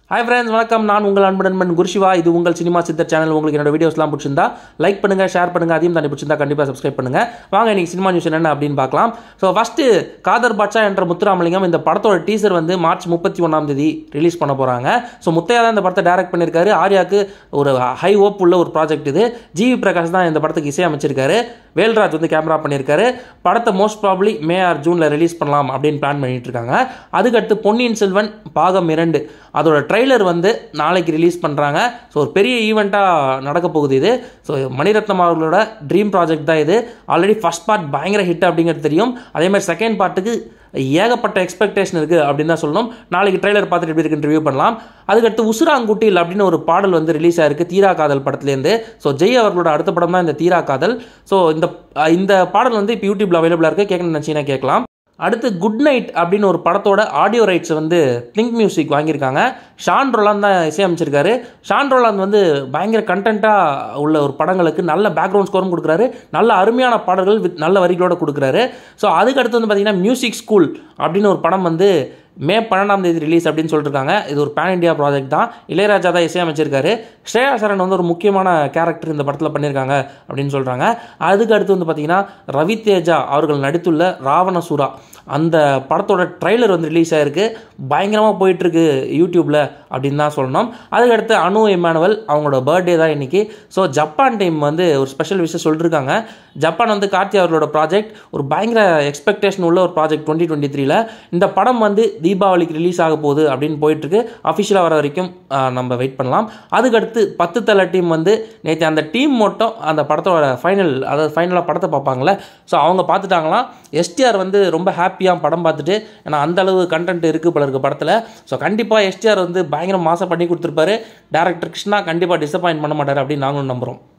hi friends வணக்கம் நான் உங்கள் அன்பு நண்பன் குருஷிவா இது உங்கள் சினிமா சித்தர் சேனல் உங்களுக்கு என்னோட வீடியோஸ்லாம் பிடிச்சிருந்தா லைக் பண்ணுங்க ஷேர் பண்ணுங்க அதையும் தாண்டி பிடிச்சிருந்தா கண்டிப்பாக சப்ஸ்கிரைப் பண்ணுங்க வாங்க இன்னைக்கு சினிமா நியூஸ் என்னென்ன அப்படின்னு பார்க்கலாம் ஸோ ஃபஸ்ட்டு காதர் பாட்சா என்ற முத்துராமலிங்கம் இந்த படத்தோட டீசர் வந்து மார்ச் முப்பத்தி ஒன்றாம் தேதி ரிலீஸ் பண்ண போகிறாங்க ஸோ முத்தையா தான் இந்த படத்தை டைரக்ட் பண்ணியிருக்காரு ஆர்யாக்கு ஒரு ஹை ஹோப் உள்ள ஒரு ப்ராஜெக்ட் இது ஜிவி பிரகாஷ் தான் இந்த படத்துக்கு இசையமைச்சிருக்காரு வேல்ராஜ் வந்து கேமரா பண்ணியிருக்காரு படத்தை மோஸ்ட் ப்ராப்ளி மே ஆர் ஜூனில் ரிலீஸ் பண்ணலாம் அப்படின்னு பிளான் பண்ணிட்டு இருக்காங்க அதுக்கடுத்து பொன்னியின் செல்வன் பாகம் இரண்டு அதோட ட்ரைலர் வந்து நாளைக்கு ரிலீஸ் பண்ணுறாங்க ஸோ ஒரு பெரிய ஈவெண்ட்டாக நடக்க போகுது இது ஸோ மணிரத்னம் அவர்களோட ட்ரீம் ப்ராஜெக்ட் தான் இது ஆல்ரெடி ஃபஸ்ட் பார்ட் பயங்கர ஹிட் அப்படிங்கிறது தெரியும் அதே மாதிரி செகண்ட் பார்ட்டுக்கு ஏகப்பட்ட எக்ஸ்பெக்டேஷன் இருக்குது அப்படின்னு தான் சொல்லணும் நாளைக்கு ட்ரைலர் பார்த்துட்டு எப்படி இருக்குன்னு ரிவ்யூ பண்ணலாம் அதுக்கடுத்து உசுராங்குட்டில் அப்படின்னு ஒரு பாடல் வந்து ரிலீஸ் ஆயிருக்கு தீரா காதல் படத்துலேருந்து ஸோ ஜெய் அவர்களோட அடுத்த படம் தான் இந்த தீரா காதல் ஸோ இந்த இந்த பாடல் வந்து இப்போ யூடியூப்ல அவைலபிளாக இருக்குது கேட்கணும்னு நினச்சிங்கன்னா கேட்கலாம் அடுத்து குட் நைட் அப்படின்னு ஒரு படத்தோட ஆடியோ ரைட்ஸ் வந்து திங்க் மியூசிக் வாங்கியிருக்காங்க ஷான் ரொலான் தான் இசையமைச்சிருக்காரு ஷான் ரொலான் வந்து பயங்கர கண்டென்ட்டாக உள்ள ஒரு படங்களுக்கு நல்ல பேக்ரவுண்ட் ஸ்கோரும் கொடுக்குறாரு நல்ல அருமையான பாடல்கள் வித் நல்ல வரிகளோட கொடுக்குறாரு ஸோ அதுக்கு அடுத்து வந்து பார்த்தீங்கன்னா மியூசிக் ஸ்கூல் அப்படின்னு ஒரு படம் வந்து மே பன்னெண்டாம் தேதி ரிலீஸ் அப்படின்னு சொல்லியிருக்காங்க இது ஒரு பேன் இண்டியா ப்ராஜெக்ட் தான் இளையராஜா தான் இசையமைச்சிருக்காரு ஸ்ரேயா சரண் வந்து ஒரு முக்கியமான கேரக்டர் இந்த படத்தில் பண்ணியிருக்காங்க அப்படின்னு சொல்கிறாங்க அதுக்கு அடுத்து வந்து பார்த்தீங்கன்னா ரவி தேஜா அவர்கள் நடித்துள்ள ராவணசூரா அந்த படத்தோட ட்ரைலர் வந்து ரிலீஸ் ஆகிருக்கு பயங்கரமாக போயிட்டுருக்கு யூடியூப்பில் அப்படின்னு தான் சொல்லணும் அதுக்கடுத்து அனு எம்மானுவல் அவங்களோட பர்த்டே தான் இன்றைக்கி ஸோ ஜப்பான் டைம் வந்து ஒரு ஸ்பெஷல் விஷயம் சொல்லியிருக்காங்க ஜப்பான் வந்து கார்த்தி அவர்களோட ப்ராஜெக்ட் ஒரு பயங்கர எக்ஸ்பெக்டேஷன் உள்ள ஒரு ப்ராஜெக்ட் டுவெண்ட்டி டுவெண்ட்டி த்ரீல இந்த படம் வந்து தீபாவளிக்கு ரிலீஸ் ஆக போகுது அப்படின்னு போயிட்டுருக்கு அஃபிஷியலாக வர வரைக்கும் நம்ம வெயிட் பண்ணலாம் அதுக்கடுத்து பத்து தலை டீம் வந்து நேற்று அந்த டீம் மட்டும் அந்த படத்தோட ஃபைனல் அதாவது ஃபைனலாக படத்தை பார்ப்பாங்களே ஸோ அவங்க பார்த்துட்டாங்களாம் எஸ்டிஆர் வந்து ரொம்ப ஹாப்பியாக படம் பார்த்துட்டு ஏன்னா அந்த அளவு கண்டென்ட் இருக்குது போல இருக்குது படத்தில் ஸோ கண்டிப்பாக எஸ்டிஆர் வந்து பயங்கர மாதம் பண்ணி கொடுத்துருப்பாரு டேரக்டர் கிருஷ்ணா கண்டிப்பாக டிசப்பாயின்ட் பண்ண மாட்டார் அப்படின்னு நாங்களும் நம்புகிறோம்